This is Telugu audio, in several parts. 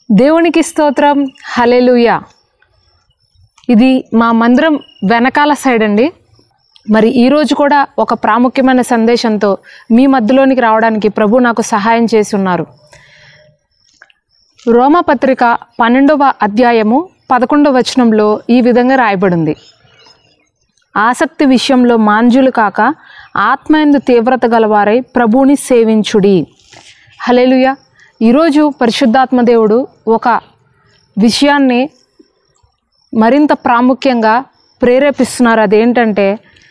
దేవునికి స్తోత్రం హలెలుయా ఇది మా మందిరం వెనకాల సైడ్ అండి మరి ఈరోజు కూడా ఒక ప్రాముఖ్యమైన సందేశంతో మీ మధ్యలోనికి రావడానికి ప్రభు నాకు సహాయం చేసి ఉన్నారు రోమపత్రిక పన్నెండవ అధ్యాయము పదకొండవ వచనంలో ఈ విధంగా రాయబడింది ఆసక్తి విషయంలో మాంజులు కాక ఆత్మయందు తీవ్రత గలవారై ప్రభువుని సేవించుడి హలేలుయ ఈరోజు పరిశుద్ధాత్మ దేవుడు ఒక విషయాన్ని మరింత ప్రాముఖ్యంగా ప్రేరేపిస్తున్నారు అదేంటంటే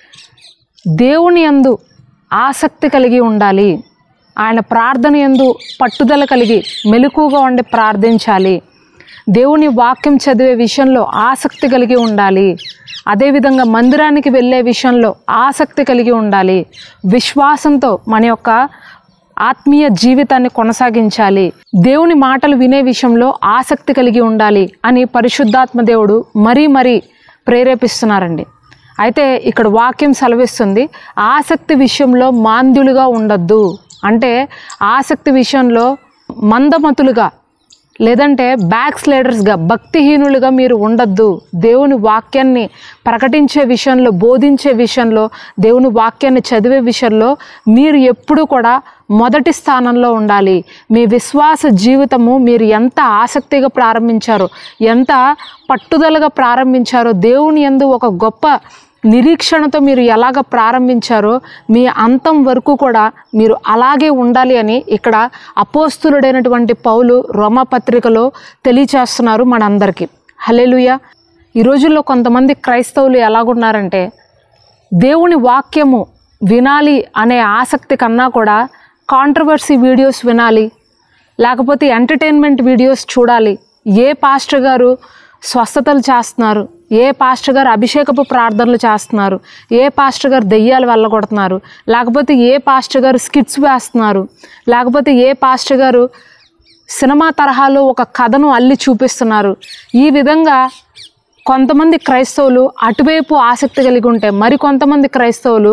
దేవుని యందు ఆసక్తి కలిగి ఉండాలి ఆయన ప్రార్థన యందు పట్టుదల కలిగి మెలకుగా ఉండి ప్రార్థించాలి దేవుని వాక్యం చదివే విషయంలో ఆసక్తి కలిగి ఉండాలి అదేవిధంగా మందిరానికి వెళ్ళే విషయంలో ఆసక్తి కలిగి ఉండాలి విశ్వాసంతో మన యొక్క ఆత్మీయ జీవితాన్ని కొనసాగించాలి దేవుని మాటలు వినే విషయంలో ఆసక్తి కలిగి ఉండాలి అని పరిశుద్ధాత్మ దేవుడు మరీ మరీ ప్రేరేపిస్తున్నారండి అయితే ఇక్కడ వాక్యం సెలవిస్తుంది ఆసక్తి విషయంలో మాంద్యులుగా ఉండొద్దు అంటే ఆసక్తి విషయంలో మందమతులుగా లేదంటే బ్యాక్ స్లైడర్స్గా భక్తిహీనులుగా మీరు ఉండొద్దు దేవుని వాక్యాన్ని ప్రకటించే విషయంలో బోధించే విషయంలో దేవుని వాక్యాన్ని చదివే విషయంలో మీరు ఎప్పుడూ కూడా మొదటి స్థానంలో ఉండాలి మీ విశ్వాస జీవితము మీరు ఎంత ఆసక్తిగా ప్రారంభించారో ఎంత పట్టుదలగా ప్రారంభించారో దేవుని యందు ఒక గొప్ప నిరీక్షణతో మీరు ఎలాగ ప్రారంభించారో మీ అంతం వరకు కూడా మీరు అలాగే ఉండాలి అని ఇక్కడ అపోస్తులుడైనటువంటి పౌలు రోమపత్రికలో తెలియచేస్తున్నారు మనందరికీ హలెలుయ ఈ రోజుల్లో కొంతమంది క్రైస్తవులు ఎలాగున్నారంటే దేవుని వాక్యము వినాలి అనే ఆసక్తి కన్నా కూడా కాంట్రవర్సీ వీడియోస్ వినాలి లేకపోతే ఎంటర్టైన్మెంట్ వీడియోస్ చూడాలి ఏ పాస్టర్ గారు స్వస్థతలు చేస్తున్నారు ఏ పాస్టర్ గారు అభిషేకపు ప్రార్థనలు చేస్తున్నారు ఏ పాస్టర్ గారు దెయ్యాలు వెళ్ళగొడుతున్నారు లేకపోతే ఏ పాస్టర్ గారు స్కిట్స్ వేస్తున్నారు లేకపోతే ఏ పాస్టర్ గారు సినిమా తరహాలో ఒక కథను అల్లి చూపిస్తున్నారు ఈ విధంగా కొంతమంది క్రైస్తవులు అటువైపు ఆసక్తి కలిగి ఉంటే మరి కొంతమంది క్రైస్తవులు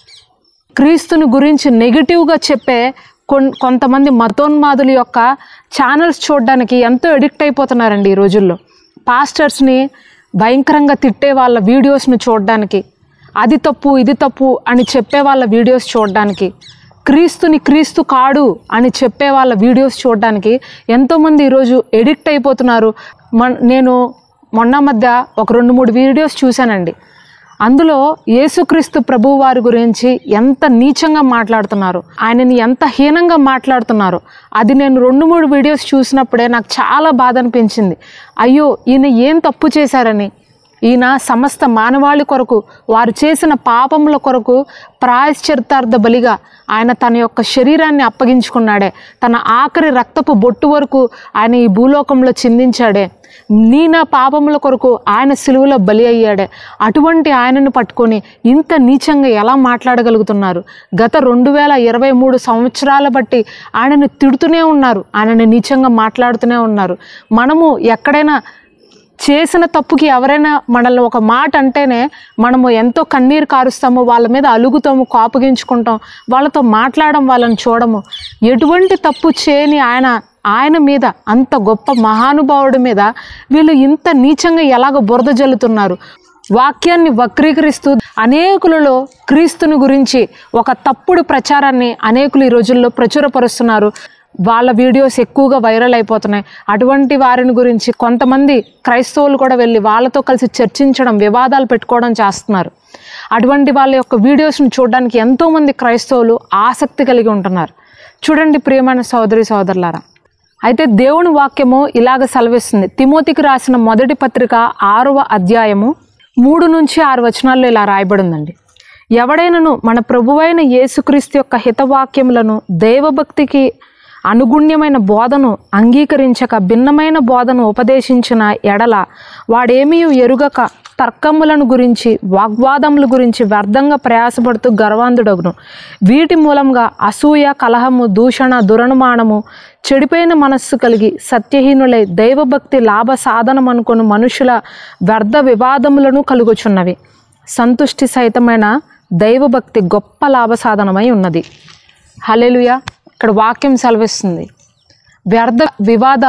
క్రీస్తుని గురించి నెగిటివ్గా చెప్పే కొన్ కొంతమంది మతోన్మాదుల యొక్క ఛానల్స్ చూడడానికి ఎంతో ఎడిక్ట్ అయిపోతున్నారండి ఈ రోజుల్లో పాస్టర్స్ని భయంకరంగా తిట్టే వాళ్ళ వీడియోస్ని చూడడానికి అది తప్పు ఇది తప్పు అని చెప్పే వాళ్ళ వీడియోస్ చూడడానికి క్రీస్తుని క్రీస్తు కాడు అని చెప్పే వాళ్ళ వీడియోస్ చూడడానికి ఎంతోమంది ఈరోజు ఎడిక్ట్ అయిపోతున్నారు మన నేను మొన్న మధ్య ఒక రెండు మూడు వీడియోస్ చూశానండి అందులో యేసుక్రీస్తు ప్రభు వారి గురించి ఎంత నీచంగా మాట్లాడుతున్నారు ఆయనని ఎంత హీనంగా మాట్లాడుతున్నారు అది నేను రెండు మూడు వీడియోస్ చూసినప్పుడే నాకు చాలా బాధ అనిపించింది అయ్యో ఈయన ఏం తప్పు చేశారని ఈయన సమస్త మానవాళి కొరకు వారు చేసిన పాపముల కొరకు ప్రాయశ్చిత్తార్థ బలిగా ఆయన తన యొక్క శరీరాన్ని అప్పగించుకున్నాడే తన ఆఖరి రక్తపు బొట్టు వరకు ఆయన ఈ భూలోకంలో చిందించాడే నీ నా పాపముల కొరకు ఆయన సిలువలో బలి అయ్యాడే అటువంటి ఆయనను పట్టుకొని ఇంత నీచంగా ఎలా మాట్లాడగలుగుతున్నారు గత రెండు వేల ఇరవై మూడు సంవత్సరాల బట్టి ఆయనను తిడుతూనే ఉన్నారు ఆయనని నీచంగా మాట్లాడుతూనే ఉన్నారు మనము ఎక్కడైనా చేసిన తప్పుకి ఎవరైనా మనల్ని ఒక మాట అంటేనే మనము ఎంతో కన్నీరు కారుస్తాము వాళ్ళ మీద అలుగుతాము కోపగించుకుంటాం వాళ్ళతో మాట్లాడడం వాళ్ళని చూడము ఎటువంటి తప్పు చేయని ఆయన ఆయన మీద అంత గొప్ప మహానుభావుడి మీద వీళ్ళు ఇంత నీచంగా ఎలాగ బురద జల్లుతున్నారు వాక్యాన్ని వక్రీకరిస్తూ అనేకులలో క్రీస్తుని గురించి ఒక తప్పుడు ప్రచారాన్ని అనేకులు ఈ రోజుల్లో ప్రచురపరుస్తున్నారు వాళ్ళ వీడియోస్ ఎక్కువగా వైరల్ అయిపోతున్నాయి అటువంటి వారిని గురించి కొంతమంది క్రైస్తవులు కూడా వెళ్ళి వాళ్ళతో కలిసి చర్చించడం వివాదాలు పెట్టుకోవడం చేస్తున్నారు అటువంటి వాళ్ళ యొక్క వీడియోస్ని చూడడానికి ఎంతోమంది క్రైస్తవులు ఆసక్తి కలిగి ఉంటున్నారు చూడండి ప్రియమైన సోదరి సోదరులారా అయితే దేవుని వాక్యము ఇలాగ సెలవిస్తుంది తిమోతికి రాసిన మొదటి పత్రిక ఆరవ అధ్యాయము మూడు నుంచి ఆరు వచనాల్లో ఇలా రాయబడిందండి ఎవడైనను మన ప్రభువైన యేసుక్రీస్తు యొక్క హితవాక్యములను దైవభక్తికి అనుగుణ్యమైన బోధను అంగీకరించక భిన్నమైన బోధను ఉపదేశించిన ఎడల వాడేమీ ఎరుగక తర్కములను గురించి వాగ్వాదముల గురించి వ్యర్థంగా ప్రయాసపడుతూ గర్వాంధుడగును వీటి మూలంగా అసూయ కలహము దూషణ దురనుమానము చెడిపోయిన మనస్సు కలిగి సత్యహీనులై దైవభక్తి లాభ సాధనం అనుకుని మనుషుల వ్యర్థ వివాదములను కలుగుచున్నవి సంతుష్టి సహితమైన దైవభక్తి గొప్ప లాభ సాధనమై ఉన్నది హలెలుయ ఇక్కడ వాక్యం సెలవిస్తుంది వ్యర్థ వివాదాలు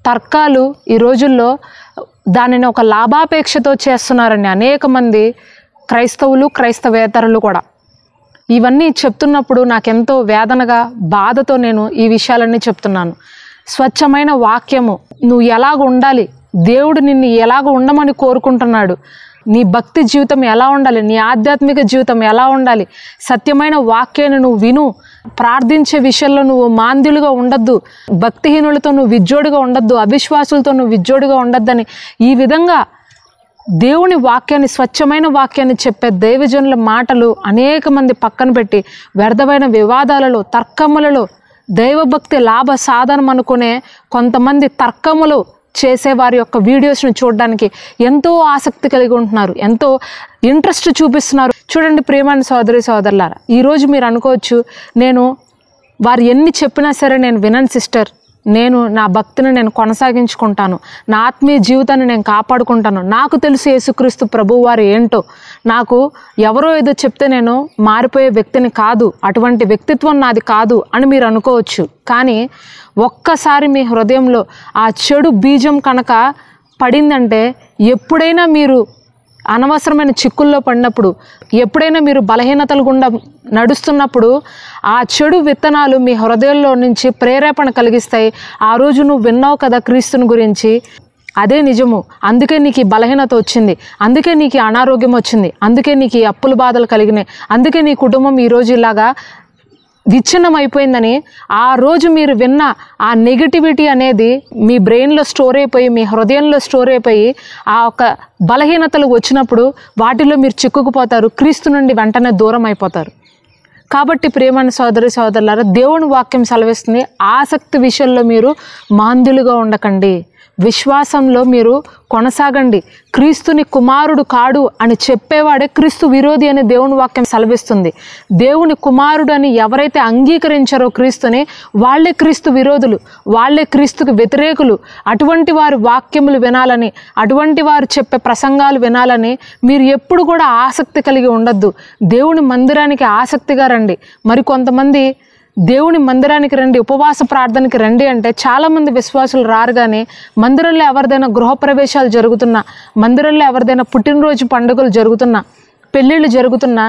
తర్కాలు ఈ రోజుల్లో దానిని ఒక లాభాపేక్షతో చేస్తున్నారండి అనేక మంది క్రైస్తవులు క్రైస్తవేతరులు కూడా ఇవన్నీ చెప్తున్నప్పుడు నాకెంతో వేదనగా బాధతో నేను ఈ విషయాలన్నీ చెప్తున్నాను స్వచ్ఛమైన వాక్యము నువ్వు ఎలాగ ఉండాలి దేవుడు నిన్ను ఎలాగ ఉండమని కోరుకుంటున్నాడు నీ భక్తి జీవితం ఎలా ఉండాలి నీ ఆధ్యాత్మిక జీవితం ఎలా ఉండాలి సత్యమైన వాక్యాన్ని నువ్వు విను ప్రార్థించే విషయంలో నువ్వు మాంద్యులుగా ఉండొద్దు భక్తిహీనులతో నువ్వు విజ్జోడుగా ఉండొద్దు అవిశ్వాసులతో నువ్వు విజ్జోడుగా ఉండొద్దని ఈ విధంగా దేవుని వాక్యాన్ని స్వచ్ఛమైన వాక్యాన్ని చెప్పే దైవజనుల మాటలు అనేక మంది పక్కన పెట్టి వ్యర్థమైన వివాదాలలో తర్కములలో దైవభక్తి లాభ సాధనం అనుకునే కొంతమంది తర్కములు చేసే వారి యొక్క వీడియోస్ని చూడడానికి ఎంతో ఆసక్తి కలిగి ఉంటున్నారు ఎంతో ఇంట్రెస్ట్ చూపిస్తున్నారు చూడండి ప్రేమాని సోదరి సోదరులారా ఈరోజు మీరు అనుకోవచ్చు నేను వారు ఎన్ని చెప్పినా సరే నేను వినను సిస్టర్ నేను నా భక్తిని నేను కొనసాగించుకుంటాను నా ఆత్మీయ జీవితాన్ని నేను కాపాడుకుంటాను నాకు తెలుసు యేసుక్రీస్తు ప్రభు వారు ఏంటో నాకు ఎవరో ఏదో చెప్తే నేను మారిపోయే వ్యక్తిని కాదు అటువంటి వ్యక్తిత్వం నాది కాదు అని మీరు అనుకోవచ్చు కానీ ఒక్కసారి మీ హృదయంలో ఆ చెడు బీజం కనుక పడిందంటే ఎప్పుడైనా మీరు అనవసరమైన చిక్కుల్లో పడినప్పుడు ఎప్పుడైనా మీరు బలహీనతలు గుండా నడుస్తున్నప్పుడు ఆ చెడు విత్తనాలు మీ హృదయంలో నుంచి ప్రేరేపణ కలిగిస్తాయి ఆ రోజు నువ్వు విన్నావు కదా క్రీస్తుని గురించి అదే నిజము అందుకే నీకు ఈ బలహీనత వచ్చింది అందుకే నీకు ఈ అనారోగ్యం వచ్చింది అందుకే నీకు ఈ అప్పుల బాధలు కలిగినాయి అందుకే నీ కుటుంబం ఈరోజు ఇలాగా విచ్ఛిన్నం అయిపోయిందని ఆ రోజు మీరు విన్న ఆ నెగిటివిటీ అనేది మీ బ్రెయిన్లో స్టోర్ అయిపోయి మీ హృదయంలో స్టోర్ అయిపోయి ఆ ఒక బలహీనతలు వచ్చినప్పుడు వాటిలో మీరు చిక్కుకుపోతారు క్రీస్తు నుండి వెంటనే దూరం అయిపోతారు కాబట్టి ప్రేమని సోదరి సోదరులారా దేవుని వాక్యం సెలవిస్తుంది ఆసక్తి విషయంలో మీరు మాంద్యులుగా ఉండకండి విశ్వాసంలో మీరు కొనసాగండి క్రీస్తుని కుమారుడు కాడు అని చెప్పేవాడే క్రీస్తు విరోధి అని దేవుని వాక్యం సెలవిస్తుంది దేవుని కుమారుడు అని ఎవరైతే అంగీకరించారో క్రీస్తుని వాళ్ళే క్రీస్తు విరోధులు వాళ్ళే క్రీస్తుకు వ్యతిరేకులు అటువంటి వారి వాక్యములు వినాలని అటువంటి వారు చెప్పే ప్రసంగాలు వినాలని మీరు ఎప్పుడు కూడా ఆసక్తి కలిగి ఉండొద్దు దేవుని మందిరానికి ఆసక్తిగా రండి మరి కొంతమంది దేవుని మందిరానికి రండి ఉపవాస ప్రార్థనకి రండి అంటే చాలామంది విశ్వాసులు రారు కానీ మందిరంలో ఎవరిదైనా గృహప్రవేశాలు జరుగుతున్నా మందిరంలో ఎవరిదైనా పుట్టినరోజు పండుగలు జరుగుతున్నా పెళ్ళిళ్ళు జరుగుతున్నా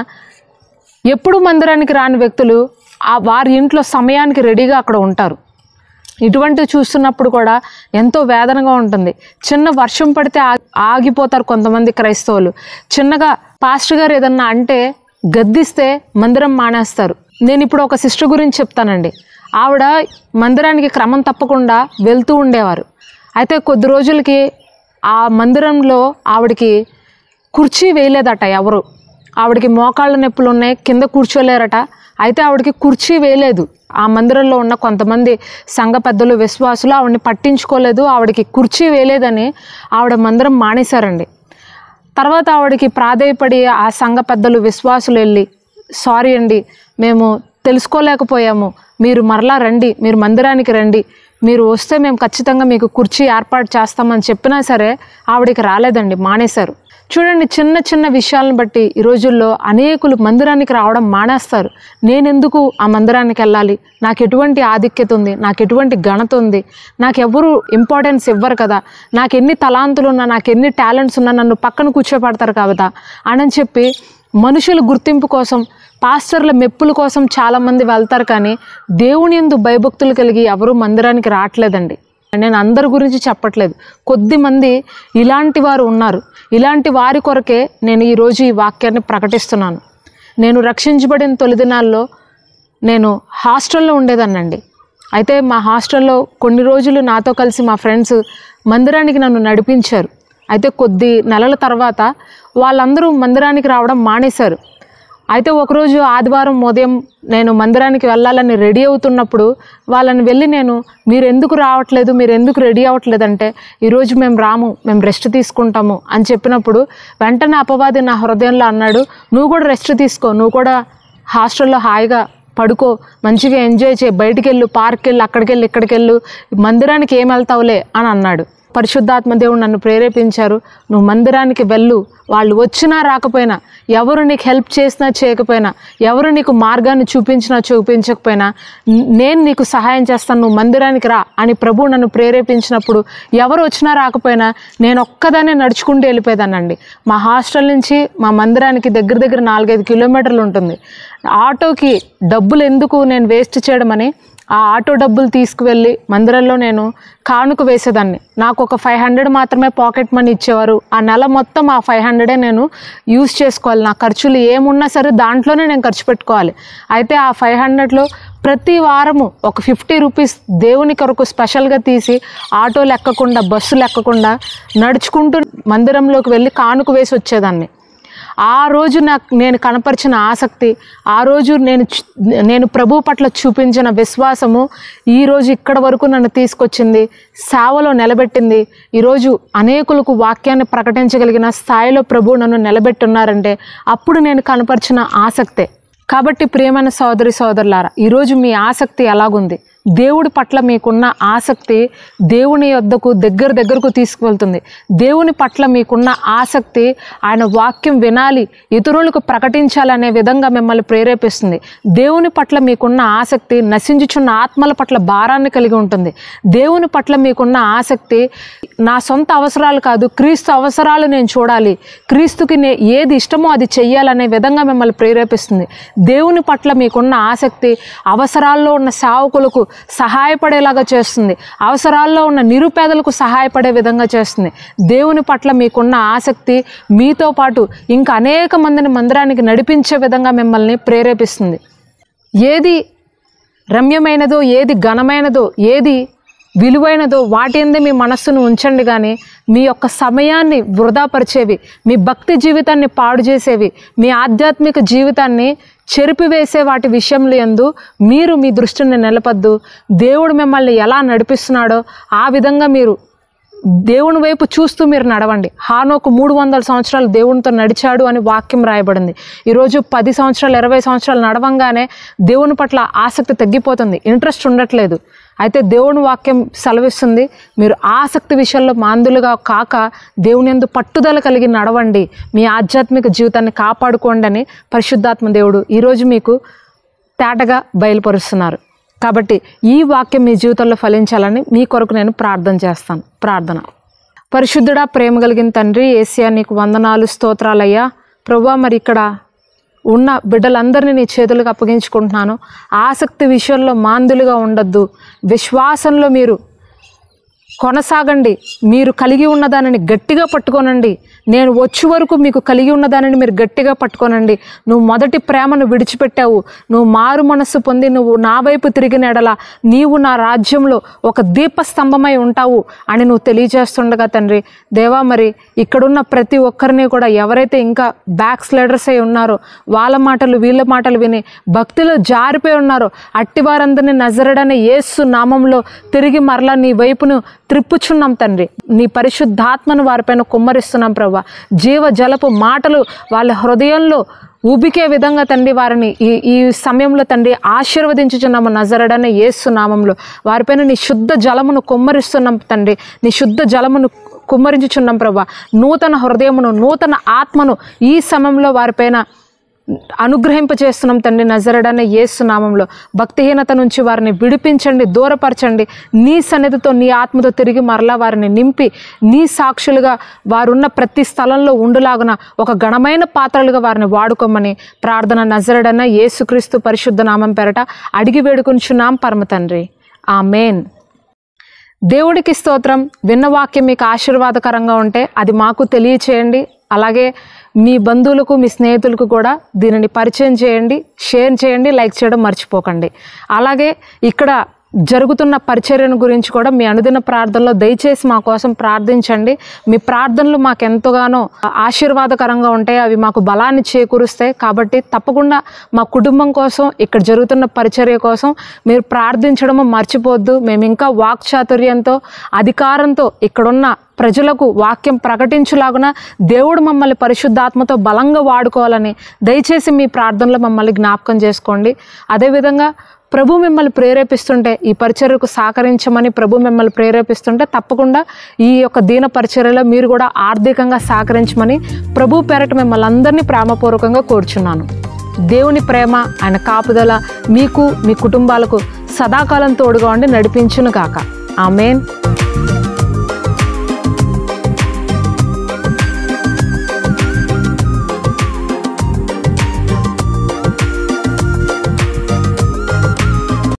ఎప్పుడు మందిరానికి రాని వ్యక్తులు ఆ వారి ఇంట్లో సమయానికి రెడీగా అక్కడ ఉంటారు ఇటువంటివి చూస్తున్నప్పుడు కూడా ఎంతో వేదనగా ఉంటుంది చిన్న వర్షం పడితే ఆ- ఆగిపోతారు కొంతమంది క్రైస్తవులు చిన్నగా పాస్టర్ గారు ఏదన్నా అంటే గద్దిస్తే మందిరం మానేస్తారు నేను ఇప్పుడు ఒక సిస్టర్ గురించి చెప్తానండి ఆవిడ మందిరానికి క్రమం తప్పకుండా వెళ్తూ ఉండేవారు అయితే కొద్ది రోజులకి ఆ మందిరంలో ఆవిడకి కుర్చీ వేయలేదట ఎవరు ఆవిడకి మోకాళ్ళ నొప్పులు ఉన్నాయి కింద కూర్చోలేరట అయితే ఆవిడకి కుర్చీ వేయలేదు ఆ మందిరంలో ఉన్న కొంతమంది సంఘ పెద్దలు విశ్వాసులు ఆవిడని పట్టించుకోలేదు ఆవిడకి కుర్చీ వేయలేదని ఆవిడ మందిరం మానేశారండి తర్వాత ఆవిడకి ప్రాధేయపడి ఆ సంఘ పెద్దలు విశ్వాసులు వెళ్ళి సారీ అండి మేము తెలుసుకోలేకపోయాము మీరు మరలా రండి మీరు మందిరానికి రండి మీరు వస్తే మేము ఖచ్చితంగా మీకు కుర్చీ ఏర్పాటు చేస్తామని చెప్పినా సరే ఆవిడకి రాలేదండి మానేశారు చూడండి చిన్న చిన్న విషయాలను బట్టి ఈ రోజుల్లో అనేకులు మందిరానికి రావడం మానేస్తారు నేనెందుకు ఆ మందిరానికి వెళ్ళాలి నాకు ఎటువంటి ఆధిక్యత ఉంది నాకు ఎటువంటి ఘనత ఉంది నాకు ఎవరు ఇంపార్టెన్స్ ఇవ్వరు కదా నాకు ఎన్ని తలాంతులు ఉన్నా నాకు ఎన్ని టాలెంట్స్ ఉన్నా నన్ను పక్కన కూర్చోబెడతారు కదా అని చెప్పి మనుషుల గుర్తింపు కోసం పాస్టర్ల మెప్పుల కోసం చాలామంది వెళ్తారు కానీ దేవుని ఎందు భయభక్తులు కలిగి ఎవరు మందిరానికి రావట్లేదండి నేను అందరి గురించి చెప్పట్లేదు కొద్ది మంది ఇలాంటి వారు ఉన్నారు ఇలాంటి వారి కొరకే నేను ఈరోజు ఈ వాక్యాన్ని ప్రకటిస్తున్నాను నేను రక్షించబడిన తొలి దినాల్లో నేను హాస్టల్లో ఉండేదాన్నండి అయితే మా హాస్టల్లో కొన్ని రోజులు నాతో కలిసి మా ఫ్రెండ్స్ మందిరానికి నన్ను నడిపించారు అయితే కొద్ది నెలల తర్వాత వాళ్ళందరూ మందిరానికి రావడం మానేశారు అయితే ఒకరోజు ఆదివారం ఉదయం నేను మందిరానికి వెళ్ళాలని రెడీ అవుతున్నప్పుడు వాళ్ళని వెళ్ళి నేను మీరు ఎందుకు రావట్లేదు మీరు ఎందుకు రెడీ అవ్వట్లేదు అంటే ఈరోజు మేము రాము మేము రెస్ట్ తీసుకుంటాము అని చెప్పినప్పుడు వెంటనే అపవాది నా హృదయంలో అన్నాడు నువ్వు కూడా రెస్ట్ తీసుకో నువ్వు కూడా హాస్టల్లో హాయిగా పడుకో మంచిగా ఎంజాయ్ చేయి బయటికి వెళ్ళు పార్క్ వెళ్ళు అక్కడికి వెళ్ళు ఇక్కడికి వెళ్ళు మందిరానికి ఏం వెళ్తావులే అని అన్నాడు పరిశుద్ధాత్మ దేవుడు నన్ను ప్రేరేపించారు నువ్వు మందిరానికి వెళ్ళు వాళ్ళు వచ్చినా రాకపోయినా ఎవరు నీకు హెల్ప్ చేసినా చేయకపోయినా ఎవరు నీకు మార్గాన్ని చూపించినా చూపించకపోయినా న- నేను నీకు సహాయం చేస్తాను నువ్వు మందిరానికి రా అని ప్రభు నన్ను ప్రేరేపించినప్పుడు ఎవరు వచ్చినా రాకపోయినా నేను ఒక్కదానే నడుచుకుంటూ వెళ్ళిపోయేదానండి మా హాస్టల్ నుంచి మా మందిరానికి దగ్గర దగ్గర నాలుగైదు కిలోమీటర్లు ఉంటుంది ఆటోకి డబ్బులు ఎందుకు నేను వేస్ట్ చేయడమని ఆ ఆటో డబ్బులు తీసుకువెళ్ళి మందిరంలో నేను కానుక వేసేదాన్ని నాకు ఒక ఫైవ్ హండ్రెడ్ మాత్రమే పాకెట్ మనీ ఇచ్చేవారు ఆ నెల మొత్తం ఆ ఫైవ్ హండ్రెడే నేను యూస్ చేసుకోవాలి నా ఖర్చులు ఏమున్నా సరే దాంట్లోనే నేను ఖర్చు పెట్టుకోవాలి అయితే ఆ ఫైవ్ హండ్రెడ్లో ప్రతి వారము ఒక ఫిఫ్టీ రూపీస్ దేవుని కొరకు స్పెషల్గా తీసి ఆటోలు ఎక్కకుండా బస్సులు ఎక్కకుండా నడుచుకుంటూ మందిరంలోకి వెళ్ళి కానుక వేసి వచ్చేదాన్ని ఆ రోజు నాకు నేను కనపరిచిన ఆసక్తి ఆ రోజు నేను చు- నేను ప్రభు పట్ల చూపించిన విశ్వాసము ఈ రోజు ఇక్కడ వరకు నన్ను తీసుకొచ్చింది సేవలో నిలబెట్టింది ఈరోజు అనేకులకు వాక్యాన్ని ప్రకటించగలిగిన స్థాయిలో ప్రభు నన్ను నిలబెట్టున్నారంటే అప్పుడు నేను కనపరిచిన ఆసక్తే కాబట్టి ప్రియమైన సోదరి సోదరులారా ఈరోజు మీ ఆసక్తి ఎలాగుంది దేవుడి పట్ల మీకున్న ఆసక్తి దేవుని యొద్దకు దగ్గర దగ్గరకు తీసుకువెళ్తుంది దేవుని పట్ల మీకున్న ఆసక్తి ఆయన వాక్యం వినాలి ఇతరులకు ప్రకటించాలనే విధంగా మిమ్మల్ని ప్రేరేపిస్తుంది దేవుని పట్ల మీకున్న ఆసక్తి నశించుచున్న ఆత్మల పట్ల భారాన్ని కలిగి ఉంటుంది దేవుని పట్ల మీకున్న ఆసక్తి నా సొంత అవసరాలు కాదు క్రీస్తు అవసరాలు నేను చూడాలి క్రీస్తుకి నే ఏది ఇష్టమో అది చెయ్యాలనే విధంగా మిమ్మల్ని ప్రేరేపిస్తుంది దేవుని పట్ల మీకున్న ఆసక్తి అవసరాల్లో ఉన్న సేవకులకు సహాయపడేలాగా చేస్తుంది అవసరాల్లో ఉన్న నిరుపేదలకు సహాయపడే విధంగా చేస్తుంది దేవుని పట్ల మీకున్న ఆసక్తి మీతో పాటు ఇంకా అనేక మందిని మందిరానికి నడిపించే విధంగా మిమ్మల్ని ప్రేరేపిస్తుంది ఏది రమ్యమైనదో ఏది ఘనమైనదో ఏది విలువైనదో వాటి ఎందే మీ మనస్సును ఉంచండి కానీ మీ యొక్క సమయాన్ని వృధాపరిచేవి మీ భక్తి జీవితాన్ని పాడు చేసేవి మీ ఆధ్యాత్మిక జీవితాన్ని చెరిపివేసే వాటి విషయంలో ఎందు మీరు మీ దృష్టిని నిలపద్దు దేవుడు మిమ్మల్ని ఎలా నడిపిస్తున్నాడో ఆ విధంగా మీరు దేవుని వైపు చూస్తూ మీరు నడవండి హానోకు మూడు వందల సంవత్సరాలు దేవునితో నడిచాడు అని వాక్యం రాయబడింది ఈరోజు పది సంవత్సరాలు ఇరవై సంవత్సరాలు నడవంగానే దేవుని పట్ల ఆసక్తి తగ్గిపోతుంది ఇంట్రెస్ట్ ఉండట్లేదు అయితే దేవుని వాక్యం సెలవిస్తుంది మీరు ఆసక్తి విషయంలో మాందులుగా కాక దేవుని ఎందు పట్టుదల కలిగి నడవండి మీ ఆధ్యాత్మిక జీవితాన్ని కాపాడుకోండి అని పరిశుద్ధాత్మ దేవుడు ఈరోజు మీకు తేటగా బయలుపరుస్తున్నారు కాబట్టి ఈ వాక్యం మీ జీవితంలో ఫలించాలని మీ కొరకు నేను ప్రార్థన చేస్తాను ప్రార్థన పరిశుద్ధుడా ప్రేమ కలిగిన తండ్రి ఏసియా నీకు వందనాలు స్తోత్రాలయ్యా ప్రభా మరి ఇక్కడ ఉన్న బిడ్డలందరినీ నీ చేతులకు అప్పగించుకుంటున్నాను ఆసక్తి విషయంలో మాందులుగా ఉండొద్దు విశ్వాసంలో మీరు కొనసాగండి మీరు కలిగి ఉన్న దానిని గట్టిగా పట్టుకోనండి నేను వచ్చే వరకు మీకు కలిగి ఉన్న దానిని మీరు గట్టిగా పట్టుకోనండి నువ్వు మొదటి ప్రేమను విడిచిపెట్టావు నువ్వు మారు మనస్సు పొంది నువ్వు నా వైపు తిరిగిన ఎడల నీవు నా రాజ్యంలో ఒక దీపస్తంభమై ఉంటావు అని నువ్వు తెలియజేస్తుండగా తండ్రి దేవా మరి ఇక్కడున్న ప్రతి ఒక్కరిని కూడా ఎవరైతే ఇంకా బ్యాక్ స్లైడర్స్ అయి ఉన్నారో వాళ్ళ మాటలు వీళ్ళ మాటలు విని భక్తిలో జారిపోయి ఉన్నారో అట్టి వారందరినీ నజరడనే యేసు నామంలో తిరిగి మరలా నీ వైపును త్రిప్పుచున్నాం తండ్రి నీ పరిశుద్ధాత్మను వారిపైన కుమ్మరిస్తున్నాం ప్రభా జీవ జలపు మాటలు వాళ్ళ హృదయంలో ఉబికే విధంగా తండ్రి వారిని ఈ ఈ సమయంలో తండ్రి ఆశీర్వదించుచున్నాము నజరడనే యేసు నామంలో వారిపైన నీ శుద్ధ జలమును కుమ్మరిస్తున్నాం తండ్రి నీ శుద్ధ జలమును కుమ్మరించుచున్నాం ప్రభా నూతన హృదయమును నూతన ఆత్మను ఈ సమయంలో వారిపైన అనుగ్రహింపచేస్తున్నాం తండ్రి నజరడనే యేసు నామంలో భక్తిహీనత నుంచి వారిని విడిపించండి దూరపరచండి నీ సన్నిధితో నీ ఆత్మతో తిరిగి మరలా వారిని నింపి నీ సాక్షులుగా వారున్న ప్రతి స్థలంలో ఉండులాగున ఒక ఘనమైన పాత్రలుగా వారిని వాడుకోమని ప్రార్థన నజరడన యేసుక్రీస్తు పరిశుద్ధ నామం పెరట అడిగి వేడుకుంటున్నాం పరమ తండ్రి ఆ మేన్ దేవుడికి స్తోత్రం విన్న వాక్యం మీకు ఆశీర్వాదకరంగా ఉంటే అది మాకు తెలియచేయండి అలాగే మీ బంధువులకు మీ స్నేహితులకు కూడా దీనిని పరిచయం చేయండి షేర్ చేయండి లైక్ చేయడం మర్చిపోకండి అలాగే ఇక్కడ జరుగుతున్న పరిచర్యను గురించి కూడా మీ అనుదిన ప్రార్థనలో దయచేసి మా కోసం ప్రార్థించండి మీ ప్రార్థనలు మాకు ఎంతగానో ఆశీర్వాదకరంగా ఉంటాయి అవి మాకు బలాన్ని చేకూరుస్తాయి కాబట్టి తప్పకుండా మా కుటుంబం కోసం ఇక్కడ జరుగుతున్న పరిచర్య కోసం మీరు ప్రార్థించడము మర్చిపోవద్దు మేము ఇంకా వాక్చాతుర్యంతో అధికారంతో ఇక్కడున్న ప్రజలకు వాక్యం ప్రకటించులాగున దేవుడు మమ్మల్ని పరిశుద్ధాత్మతో బలంగా వాడుకోవాలని దయచేసి మీ ప్రార్థనలో మమ్మల్ని జ్ఞాపకం చేసుకోండి అదేవిధంగా ప్రభు మిమ్మల్ని ప్రేరేపిస్తుంటే ఈ పరిచర్యకు సహకరించమని ప్రభు మిమ్మల్ని ప్రేరేపిస్తుంటే తప్పకుండా ఈ యొక్క దీన పరిచర్యలో మీరు కూడా ఆర్థికంగా సహకరించమని ప్రభు పేరట మిమ్మల్ని అందరినీ ప్రేమపూర్వకంగా కోరుచున్నాను దేవుని ప్రేమ ఆయన కాపుదల మీకు మీ కుటుంబాలకు సదాకాలం తోడుగా ఉండి నడిపించును గాక ఆమెన్